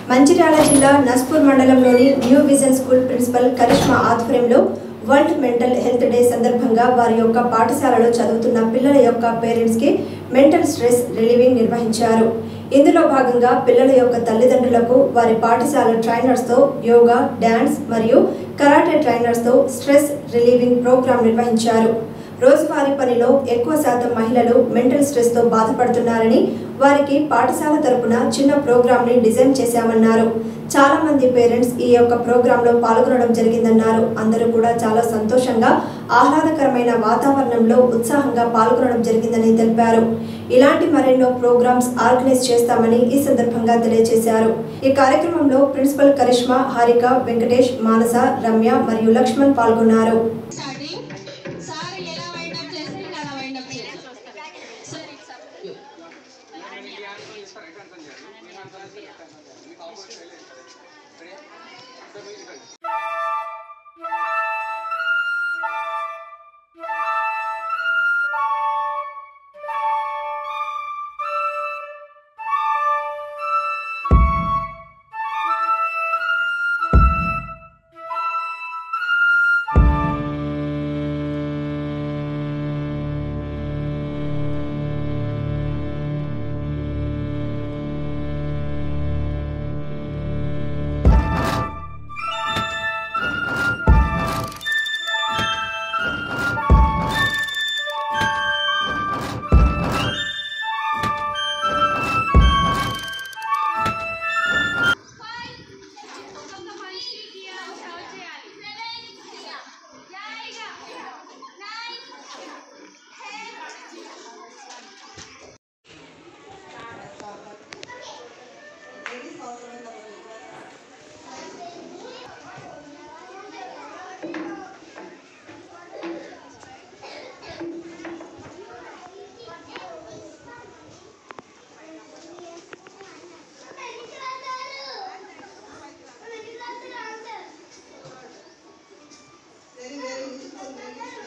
మంచిర్యాల జిల్లా నస్పూర్ మండలంలోని new vision school principal Karishma ఆధ్వర్యంలో వరల్డ్ మెంటల్ హెల్త్ డే సందర్భంగా వారి యొక్క పాఠశాలలో చదువుతున్న పిల్లల యొక్క పేరెంట్స్ కి మెంటల్ స్ట్రెస్ రిలీవింగ్ నిర్వహించారు ఇందులో భాగంగా పిల్లల యొక్క తల్లిదండ్రులకు వారి పాఠశాల ట్రైనర్స్తో యోగా డ్యాన్స్ మరియు కరాటే ట్రైనర్స్తో స్ట్రెస్ రిలీవింగ్ ప్రోగ్రాం నిర్వహించారు రోజువారీ పనిలో ఎక్కువ శాతం మహిళలు మెంటల్ స్ట్రెస్తో బాధపడుతున్నారని వారికి పాఠశాల తరపున చిన్న ప్రోగ్రామ్ని డిజైన్ చేశామన్నారు చాలా మంది పేరెంట్స్ ఈ యొక్క ప్రోగ్రాంలో పాల్గొనడం జరిగిందన్నారు అందరూ కూడా చాలా సంతోషంగా ఆహ్లాదకరమైన వాతావరణంలో ఉత్సాహంగా పాల్గొనడం జరిగిందని తెలిపారు ఇలాంటి మరెన్నో ప్రోగ్రామ్స్ ఆర్గనైజ్ చేస్తామని ఈ సందర్భంగా తెలియజేశారు ఈ కార్యక్రమంలో ప్రిన్సిపల్ కరిష్మా హారిక వెంకటేష్ మానస రమ్య మరియు లక్ష్మణ్ పాల్గొన్నారు స్టార్టింగ్ సార్ ఎలా వైండప్ చేస్తే నేను అలా వైండప్ చేస్తాను సరే very very useful very